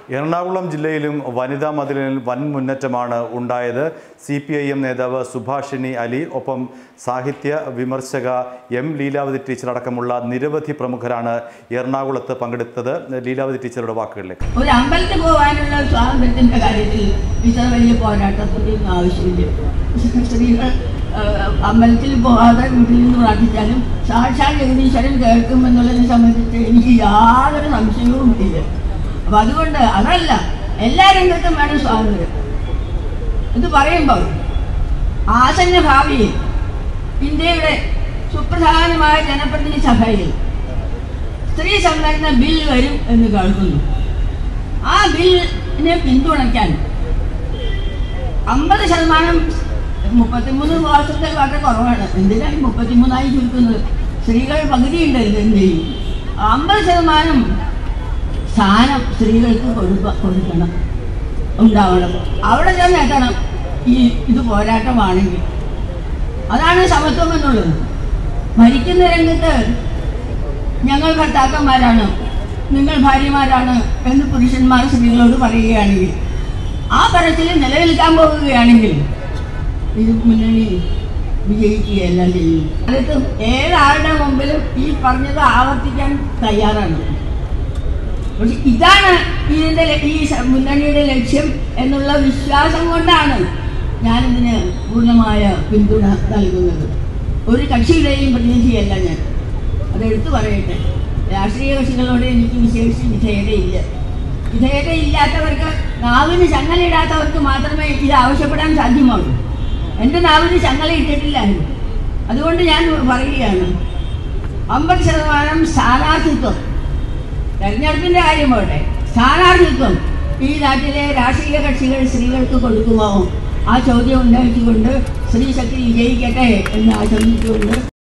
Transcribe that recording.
എറണാകുളം ജില്ലയിലും വനിതാ മതിലിൽ വൻ മുന്നേറ്റമാണ് ഉണ്ടായത് സി പി ഐ എം നേതാവ് സുഭാഷിണി അലി ഒപ്പം സാഹിത്യ വിമർശക എം ലീലാവതി ടീച്ചർ അടക്കമുള്ള നിരവധി പ്രമുഖരാണ് എറണാകുളത്ത് പങ്കെടുത്തത് ലീലാവതി ടീച്ചറുടെ വാക്കുകളിലേക്ക് ഒരു അമ്പലത്തിൽ പോകാനുള്ള സ്വാതന്ത്ര്യത്തിന്റെ കാര്യത്തിൽ ഇത്ര വലിയ പോരാട്ടത്തിന്റെ ആവശ്യമില്ല സ്ത്രീകൾ ആ, അമ്പലത്തിൽ പോകാതെ വീട്ടിൽ നിന്ന് പ്രാർത്ഥിച്ചാലും സാക്ഷാൽ ജഗദീശ്വരൻ കേൾക്കുമെന്നുള്ളതിനെ സംബന്ധിച്ച് എനിക്ക് യാതൊരു സംശയവും ഇല്ല അപ്പൊ അതുകൊണ്ട് അതല്ല എല്ലാ രംഗത്തും വേണം സ്വാതന്ത്ര്യം ഇത് പറയുമ്പോൾ ആസന്ന ഭാവിയിൽ ഇന്ത്യയുടെ സുപ്രധാനമായ ജനപ്രതിനിധി സഭയിൽ സ്ത്രീ സംവരണ ബിൽ വരും എന്ന് കേൾക്കുന്നു ആ ബില്ലിനെ പിന്തുണയ്ക്കാൻ അമ്പത് ശതമാനം മുപ്പത്തിമൂന്ന് വർഷത്തിൽ വളരെ കുറവാണ് എന്തിനാണ് മുപ്പത്തിമൂന്നായി ചുരുക്കുന്നത് സ്ത്രീകൾ പകുതിയുണ്ട് ഇത് എന്ത് ചെയ്യും അമ്പത് ശതമാനം സ്ഥാനം സ്ത്രീകൾക്ക് കൊടുക്ക കൊടുക്കണം ഉണ്ടാവണം അവിടെ ചെന്ന് എത്തണം ഈ ഇത് പോരാട്ടമാണെങ്കിൽ അതാണ് സമത്വം എന്നുള്ളത് ഭരിക്കുന്ന രംഗത്ത് ഞങ്ങൾ ഭർത്താക്കന്മാരാണ് നിങ്ങൾ ഭാര്യമാരാണ് എന്ന് പുരുഷന്മാർ സ്ത്രീകളോട് പറയുകയാണെങ്കിൽ ആ തരത്തിൽ നിലനിൽക്കാൻ പോകുകയാണെങ്കിൽ ഇത് മുന്നണി വിജയിക്കുകയല്ല ചെയ്യും അതിട്ട് ഏതാളുടെ മുമ്പിലും ഈ പറഞ്ഞത് ആവർത്തിക്കാൻ തയ്യാറാണ് പക്ഷെ ഇതാണ് ഇതിന്റെ ല- ഈ സ- മുന്നണിയുടെ ലക്ഷ്യം എന്നുള്ള വിശ്വാസം കൊണ്ടാണ് ഞാനിതിന് പൂർണ്ണമായ പിന്തുണ നൽകുന്നത് ഒരു കക്ഷിയുടെയും പ്രതിനിധിയല്ല ഞാൻ അതെടുത്തു പറയട്ടെ രാഷ്ട്രീയ കക്ഷികളോട് എനിക്ക് വിശേഷിച്ച് വിധേയതയില്ല വിധേയതയില്ലാത്തവർക്ക് നാവിന് ചങ്ങലയിടാത്തവർക്ക് മാത്രമേ ഇത് ആവശ്യപ്പെടാൻ സാധ്യമാകൂ എൻ്റെ നാവിന് ചങ്ങല ഇട്ടിട്ടില്ലായിരുന്നു അതുകൊണ്ട് ഞാൻ പറയുകയാണ് അമ്പത് ശതമാനം സ്ഥാനാർത്ഥിത്വം തെരഞ്ഞെടുപ്പിന്റെ കാര്യം പോട്ടെ സ്ഥാനാർത്ഥിത്വം ഈ നാട്ടിലെ രാഷ്ട്രീയ കക്ഷികൾ സ്ത്രീകൾക്ക് കൊടുക്കുമോ ആ ചോദ്യം ഉന്നയിച്ചുകൊണ്ട് സ്ത്രീ ശക്തി വിജയിക്കട്ടെ എന്ന് ആശംസിച്ചുകൊണ്ട്